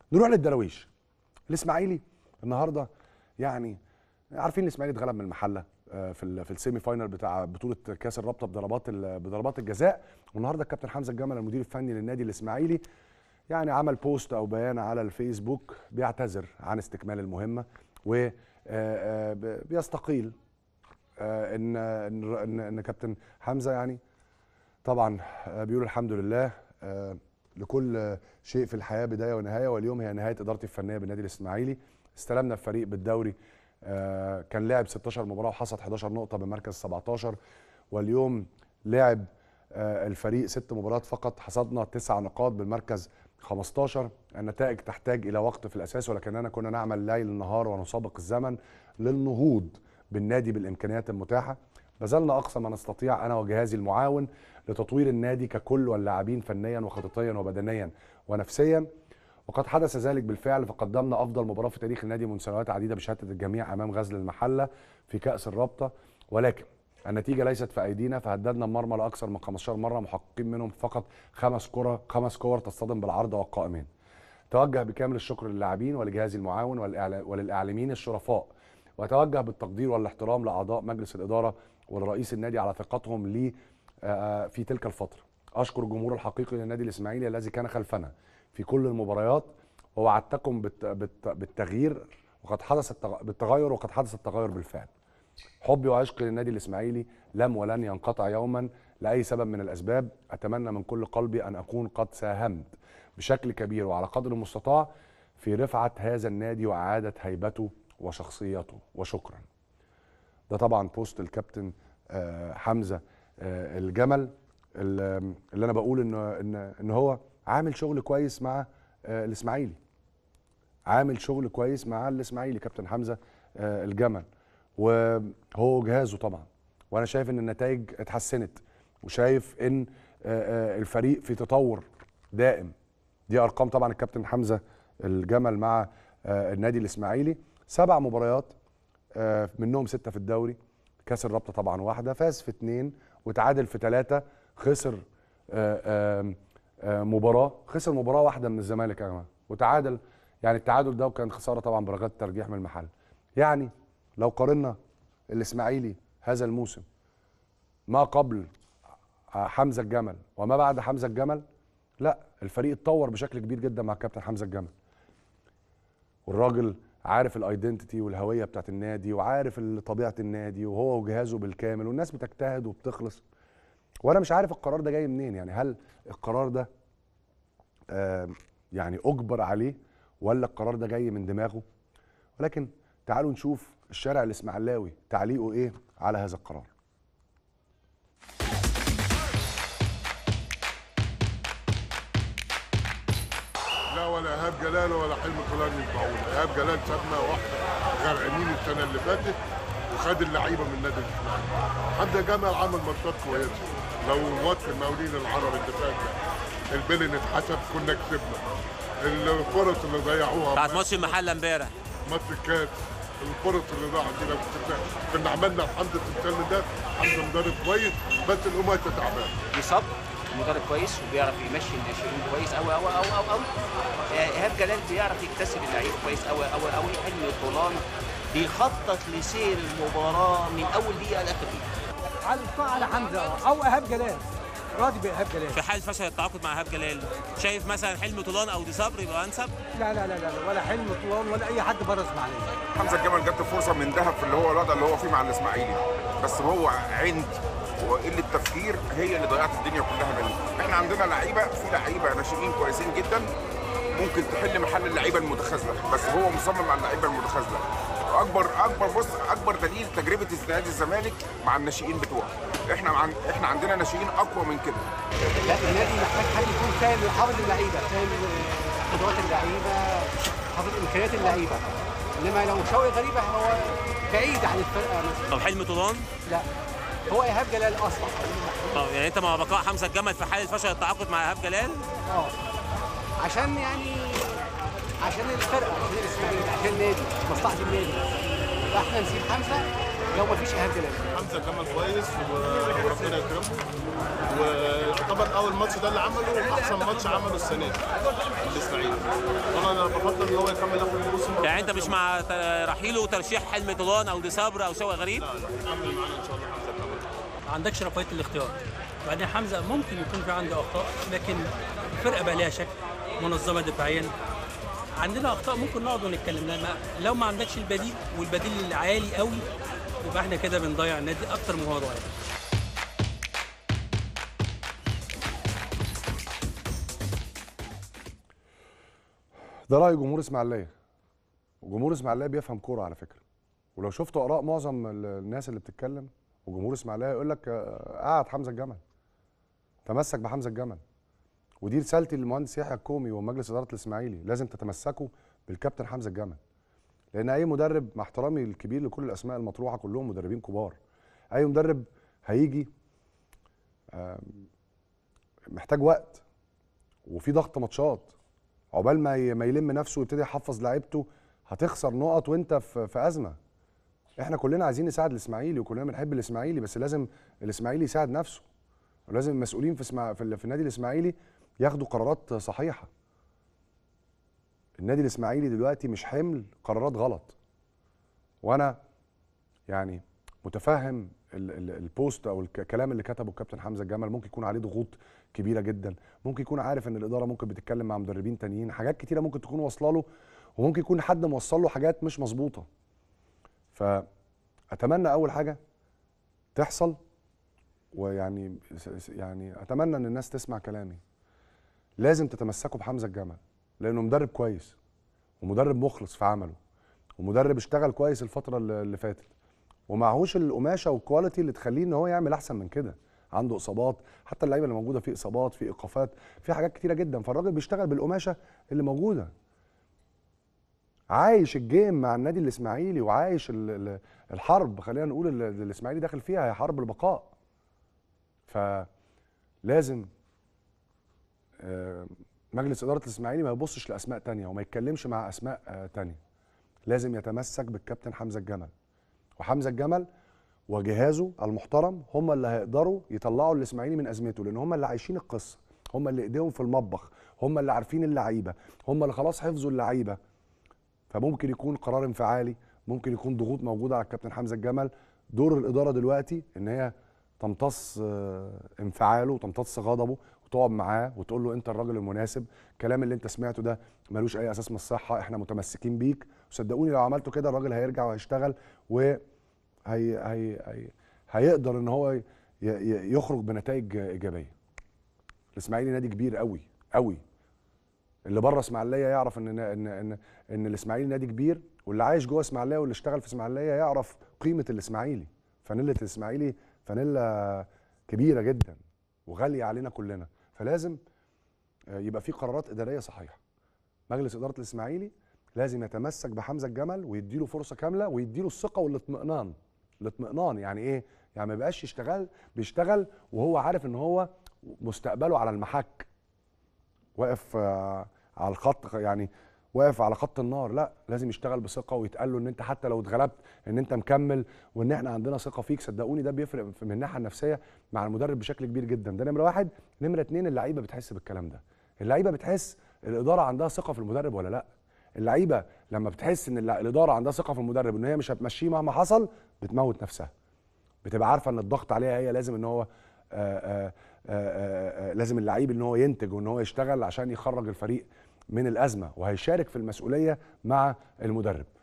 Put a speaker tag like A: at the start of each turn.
A: نروح للدراويش الاسماعيلي النهارده يعني عارفين الاسماعيلي اتغلب من المحله آه، في ال- في السيمي فاينل بتاع بطوله كاس الرابطه بضربات ال- بضربات الجزاء والنهارده الكابتن حمزه الجمل المدير الفني للنادي الاسماعيلي يعني عمل بوست او بيان على الفيسبوك بيعتذر عن استكمال المهمه و آه، آه، ب- بيستقيل آه، ان ان ان, إن كابتن حمزه يعني طبعا آه، بيقول الحمد لله آه، لكل آه، شيء في الحياه بدايه ونهايه واليوم هي نهايه ادارتي الفنيه بالنادي الاسماعيلي استلمنا الفريق بالدوري آه، كان لعب 16 مباراه وحصد 11 نقطه بمركز 17 واليوم لعب آه، الفريق ست مباريات فقط حصدنا تسع نقاط بالمركز 15 النتائج تحتاج الى وقت في الاساس ولكننا كنا نعمل ليل نهار ونسابق الزمن للنهوض بالنادي بالامكانيات المتاحه بذلنا اقصى ما نستطيع انا وجهازي المعاون لتطوير النادي ككل واللاعبين فنيا وخططيا وبدنيا ونفسيا وقد حدث ذلك بالفعل فقدمنا افضل مباراه في تاريخ النادي منذ سنوات عديده بشهاده الجميع امام غزل المحله في كاس الرابطه ولكن النتيجه ليست في ايدينا فهددنا المرمى لاكثر من 15 مره محققين منهم فقط خمس كره خمس كور تصطدم بالعرض والقائمين توجه بكامل الشكر للاعبين ولجهاز المعاون والإعلا- وللاعلاميين الشرفاء واتوجه بالتقدير والاحترام لاعضاء مجلس الاداره ولرئيس النادي على ثقتهم لي آه، في تلك الفتره اشكر الجمهور الحقيقي للنادي الاسماعيلي الذي كان خلفنا في كل المباريات ووعدتكم بالت- بالت- بالتغيير وقد حدث التغ- بالتغير وقد حدث التغير بالفعل حبي وعشقي للنادي الاسماعيلي لم ولن ينقطع يوما لاي سبب من الاسباب اتمنى من كل قلبي ان اكون قد ساهمت بشكل كبير وعلى قدر المستطاع في رفعه هذا النادي واعاده هيبته وشخصيته وشكرا ده طبعا بوست الكابتن آه، حمزه آه، الجمل ال- اللي انا بقول ان ان ان هو عامل شغل كويس مع آه، الاسماعيلي عامل شغل كويس مع الاسماعيلي كابتن حمزه آه، الجمل وهو جهازه طبعا وانا شايف ان النتائج اتحسنت وشايف ان آه، آه، الفريق في تطور دائم دي ارقام طبعا الكابتن حمزه الجمل مع آه، النادي الاسماعيلي سبع مباريات آه، منهم سته في الدوري كاس الرابطه طبعا واحده فاز في اثنين وتعادل في ثلاثه خسر آه، آم، آه، مباراه خسر مباراه واحده من الزمالك يا جماعه وتعادل يعني التعادل ده وكان خساره طبعا برغبات ترجيح من المحل يعني لو قارنا الاسماعيلي هذا الموسم ما قبل آه، حمزه الجمل وما بعد حمزه الجمل لا الفريق اتطور بشكل كبير جدا مع كابتن حمزه الجمل والراجل عارف الايدنتيتي والهويه بتاعت النادي وعارف ال- طبيعه النادي وهو وجهازه بالكامل والناس بتجتهد وبتخلص وانا مش عارف القرار ده جاي منين يعني هل القرار ده آه يعني اجبر عليه ولا القرار ده جاي من دماغه ولكن تعالوا نشوف الشارع الاسماعيلاوي تعليقه ايه على هذا القرار
B: لا ولا ايهاب جلال ولا حلمي طولان ينفعونا ايهاب جلال سابنا واحنا غرقانين السنه اللي فاتت وخد اللعيبه من النادي الاسماعيلي حمزه جمال عمل ماتشات كويسه لو ماتش المقاولين العرب اللي فات ده البيلن اتحسب كنا كسبنا الفرص اللي ضيعوها
C: بتاعت ماتش المحله امبارح
B: ماتش الكاس الفرص اللي ضاعت دي لو كسبناها كنا عملنا الحمد السنه ده حمزه مدرب كويس بس القماشه تعبان
D: بصبر مدرب كويس وبيعرف يمشي الناشئين كويس قوي قوي قوي قوي قوي ايهاب جلال بيعرف يكتسب اللعيبه كويس قوي قوي قوي حلمي طولان بيخطط لسير المباراه من اول دقيقه لاخر دقيقه
E: على على حمزه او ايهاب جلال راضي بايهاب جلال
C: في حال فشل التعاقد مع ايهاب جلال شايف مثلا حلمي طولان او دي صبر يبقى انسب
E: لا لا لا لا ولا حلم طولان ولا اي حد بره اسماعيليه
F: حمزه الجمل جات له فرصه من ذهب في اللي هو الوضع اللي هو فيه مع الاسماعيلي بس هو عند وقله تفكير هي اللي ضيعت الدنيا كلها منه احنا عندنا لعيبه في لعيبه ناشئين كويسين جدا ممكن تحل محل اللعيبه المتخاذله بس هو مصمم على اللعيبه المتخاذله اكبر اكبر بص اكبر دليل تجربه نادي الزمالك مع الناشئين بتوعه احنا عن احنا عندنا ناشئين اقوى من كده
E: لا النادي محتاج حد يكون فاهم حافظ اللعيبه فاهم قدرات اللعيبه حافظ امكانيات اللعيبه انما لو شوقي غريبه هو بعيد عن الفرقه مثلا
C: طب حلمي طولان
E: لا هو ايهاب جلال اصلا
C: طب يعني انت مع بقاء حمزه الجمل في حال فشل التعاقد مع ايهاب جلال
E: اه عشان يعني عشان الفرقه عشان الاسماعيلي عشان النادي مصلحه النادي فاحنا نسيب حمزه لو ما فيش ايهاب جلال
G: حمزه كمل كويس و- وربنا يكرمه ويعتبر اول ماتش ده اللي عمله احسن ماتش عمله السنه دي الاسماعيلي طبعا انا بفضل ان هو يكمل اخر الموسم
C: يعني انت مش مع ت- رحيله وترشيح حلمي طولان او دي صبر او شوقي غريب
G: يكمل معانا ان شاء الله حمزه كمل
H: ما عندكش رفاهيه الاختيار بعدين حمزه ممكن يكون في عنده اخطاء لكن الفرقه بقى ليها شكل منظمه دفاعيا عندنا اخطاء ممكن نقعد ونتكلم لما لو ما عندكش البديل والبديل العالي قوي يبقى احنا كده بنضيع النادي اكتر من هو ضايع
A: ده راي جمهور اسماعيليه وجمهور اسماعيليه بيفهم كوره على فكره ولو شفتوا اراء معظم ال- الناس اللي بتتكلم وجمهور اسماعيليه يقول لك آه، قعد حمزه الجمل تمسك بحمزه الجمل ودي رسالتي للمهندس يحيى الكومي ومجلس اداره الاسماعيلي لازم تتمسكوا بالكابتن حمزه الجمل لان اي مدرب مع احترامي الكبير لكل الاسماء المطروحه كلهم مدربين كبار اي مدرب هيجي آم، محتاج وقت وفي ضغط ماتشات عقبال ما ي- ما يلم نفسه ويبتدي يحفظ لعيبته هتخسر نقط وانت في, في ازمه احنا كلنا عايزين نساعد الاسماعيلي وكلنا بنحب الاسماعيلي بس لازم الاسماعيلي يساعد نفسه ولازم المسؤولين في اسمع في, ال- في النادي الاسماعيلي ياخدوا قرارات صحيحه النادي الاسماعيلي دلوقتي مش حمل قرارات غلط وانا يعني متفهم ال- ال- البوست او الك- الكلام اللي كتبه الكابتن حمزه الجمل ممكن يكون عليه ضغوط كبيره جدا ممكن يكون عارف ان الاداره ممكن بتتكلم مع مدربين تانيين حاجات كتيره ممكن تكون واصله له وممكن يكون حد موصل له حاجات مش مظبوطه فاتمنى اول حاجه تحصل ويعني س- س- يعني اتمنى ان الناس تسمع كلامي لازم تتمسكوا بحمزه الجمل لانه مدرب كويس ومدرب مخلص في عمله ومدرب اشتغل كويس الفتره اللي اللي فاتت ومعهوش القماشه والكواليتي اللي تخليه ان هو يعمل احسن من كده عنده اصابات حتى اللعيبه اللي موجوده في اصابات في ايقافات في حاجات كتيره جدا فالراجل بيشتغل بالقماشه اللي موجوده عايش الجيم مع النادي الاسماعيلي وعايش ال- ال- الحرب خلينا نقول اللي الاسماعيلي داخل فيها هي حرب البقاء فلازم آه، مجلس اداره الاسماعيلي ما يبصش لاسماء تانية وما يتكلمش مع اسماء آه، تانية لازم يتمسك بالكابتن حمزه الجمل وحمزه الجمل وجهازه المحترم هم اللي هيقدروا يطلعوا الاسماعيلي من ازمته لان هم اللي عايشين القصه هم اللي ايديهم في المطبخ هم اللي عارفين اللعيبه هم اللي خلاص حفظوا اللعيبه فممكن يكون قرار انفعالي ممكن يكون ضغوط موجوده على الكابتن حمزه الجمل دور الاداره دلوقتي ان هي تمتص آه، انفعاله وتمتص غضبه وتقعد معاه وتقول له انت الراجل المناسب الكلام اللي انت سمعته ده ملوش اي اساس من الصحه احنا متمسكين بيك وصدقوني لو عملتوا كده الراجل هيرجع وهيشتغل و هي هي هي هيقدر ان هو ي- ي- يخرج بنتائج ايجابيه الاسماعيلي نادي كبير قوي قوي اللي بره اسماعيليه يعرف ان ان ان ان الاسماعيلي نادي كبير واللي عايش جوه اسماعيليه واللي اشتغل في اسماعيليه يعرف قيمه الاسماعيلي فانيله الاسماعيلي فانيلا كبيره جدا وغاليه علينا كلنا فلازم آه، يبقى في قرارات اداريه صحيحه مجلس اداره الاسماعيلي لازم يتمسك بحمزه الجمل ويديله فرصه كامله ويديله الثقه والاطمئنان الاطمئنان يعني ايه يعني ما يبقاش يشتغل بيشتغل وهو عارف ان هو مستقبله على المحك واقف آه، على الخط يعني واقف على خط النار لا لازم يشتغل بثقه ويتقال له ان انت حتى لو اتغلبت ان انت مكمل وان احنا عندنا ثقه فيك صدقوني ده بيفرق في- من الناحيه النفسيه مع المدرب بشكل كبير جدا ده نمره واحد نمره اتنين اللعيبه بتحس بالكلام ده اللعيبه بتحس الاداره عندها ثقه في المدرب ولا لا اللعيبه لما بتحس ان الع- الاداره عندها ثقه في المدرب ان هي مش هتمشيه مهما حصل بتموت نفسها بتبقى عارفه ان الضغط عليها هي لازم ان هو آآ آآ آآ آآ لازم اللعيب ان هو ينتج وان هو يشتغل عشان يخرج الفريق من الازمه وهيشارك في المسؤوليه مع المدرب